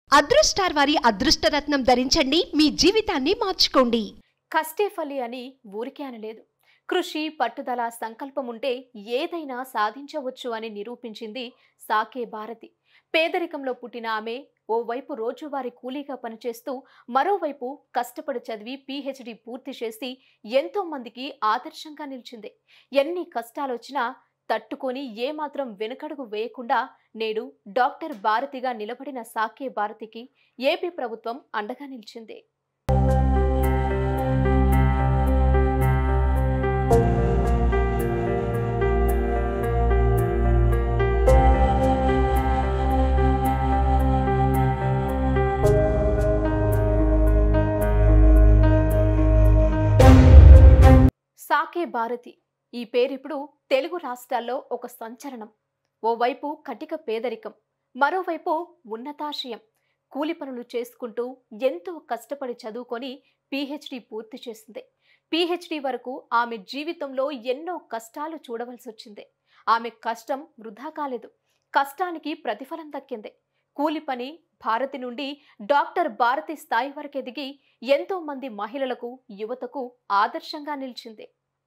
అదృష్టార్ వారి అదృష్టరత్నం ధరించండి మీ జీవితాన్ని మార్చుకోండి కష్టే ఫలి అని ఊరికే అనలేదు కృషి పట్టుదల సంకల్పం ఉంటే ఏదైనా సాధించవచ్చు అని నిరూపించింది సాకే భారతి పేదరికంలో పుట్టిన ఆమె ఓవైపు రోజువారీ కూలీగా పనిచేస్తూ మరోవైపు కష్టపడి చదివి పీహెచ్డీ పూర్తి చేసి ఎంతో మందికి ఆదర్శంగా నిలిచింది ఎన్ని కష్టాలొచ్చినా తట్టుకొని ఏమాత్రం వెనుకడుగు వేయకుండా నేడు డాక్టర్ భారతిగా నిలబడిన సాకే భారతికి ఏపీ ప్రభుత్వం అండగా నిలిచింది సాకే భారతి ఈ పేరిప్పుడు తెలుగు రాష్ట్రాల్లో ఒక సంచలనం ఓవైపు కటిక పేదరికం మరోవైపు ఉన్నతాశయం కూలి పనులు చేసుకుంటూ ఎంతో కష్టపడి చదువుకొని పీహెచ్డీ పూర్తి చేసింది పీహెచ్డీ వరకు ఆమె జీవితంలో ఎన్నో కష్టాలు చూడవలసి వచ్చింది ఆమె కష్టం వృధా కాలేదు కష్టానికి ప్రతిఫలం దక్కింది కూలి పని భారతి నుండి డాక్టర్ భారతి స్థాయి వరకు ఎదిగి ఎంతో మంది మహిళలకు యువతకు ఆదర్శంగా నిలిచింది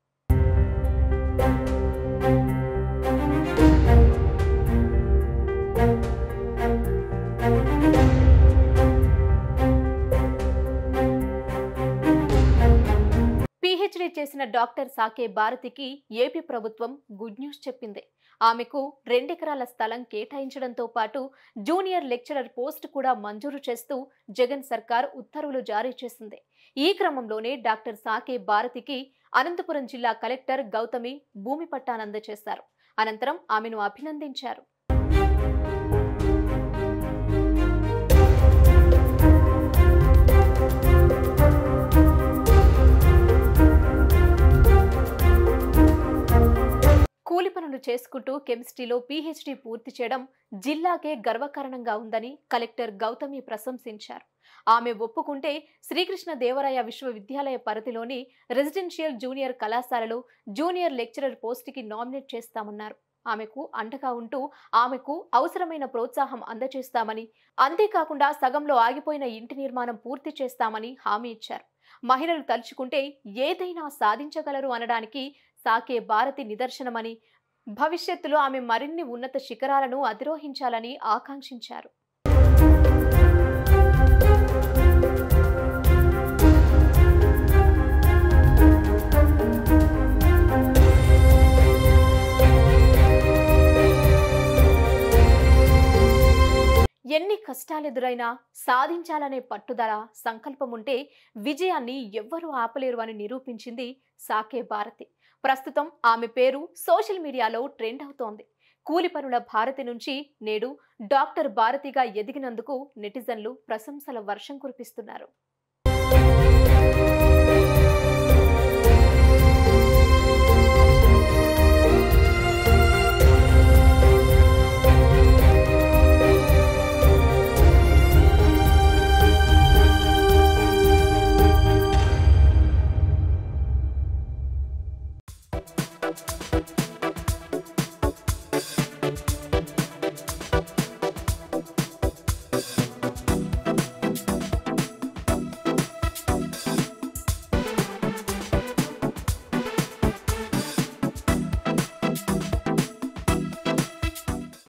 పీహెచ్డీ చేసిన డాక్టర్ సాకే భారతికి ఏపీ ప్రభుత్వం గుడ్ న్యూస్ చెప్పింది ఆమెకు రెండెకరాల స్థలం కేటాయించడంతో పాటు జూనియర్ లెక్చరర్ పోస్ట్ కూడా మంజూరు చేస్తూ జగన్ సర్కార్ ఉత్తర్వులు జారీ చేసింది ఈ క్రమంలోనే డాక్టర్ సాకే భారతికి అనంతపురం జిల్లా కలెక్టర్ గౌతమి భూమి పట్టాను అందజేశారు అనంతరం ఆమెను అభినందించారు కూలి పనులు చేసుకుంటూ కెమిస్ట్రీలో పీహెచ్డీ పూర్తి చేయడం జిల్లాకే గర్వకారణంగా ఉందని కలెక్టర్ గౌతమి ప్రశంసించారు ఆమె ఒప్పుకుంటే శ్రీకృష్ణ దేవరాయ విశ్వవిద్యాలయ పరిధిలోని రెసిడెన్షియల్ జూనియర్ కళాశాలలో జూనియర్ లెక్చరర్ పోస్టుకి నామినేట్ చేస్తామన్నారు ఆమెకు అండగా ఉంటూ ఆమెకు అవసరమైన ప్రోత్సాహం అందజేస్తామని అంతేకాకుండా సగంలో ఆగిపోయిన ఇంటి నిర్మాణం పూర్తి చేస్తామని హామీ ఇచ్చారు మహిళలు తలుచుకుంటే ఏదైనా సాధించగలరు అనడానికి సాకే భారతి నిదర్శనమని భవిష్యత్తులో ఆమె మరిన్ని ఉన్నత శిఖరాలను అధిరోహించాలని ఆకాంక్షించారు ఎన్ని కష్టాలెదురైనా సాధించాలనే పట్టుదల సంకల్పం ఉంటే విజయాన్ని ఎవ్వరూ ఆపలేరు అని నిరూపించింది సాకే భారతి ప్రస్తుతం ఆమె పేరు సోషల్ మీడియాలో ట్రెండ్ అవుతోంది కూలి పనుల భారతి నుంచి నేడు డాక్టర్ భారతిగా ఎదిగినందుకు నెటిజన్లు ప్రశంసల వర్షం కురిపిస్తున్నారు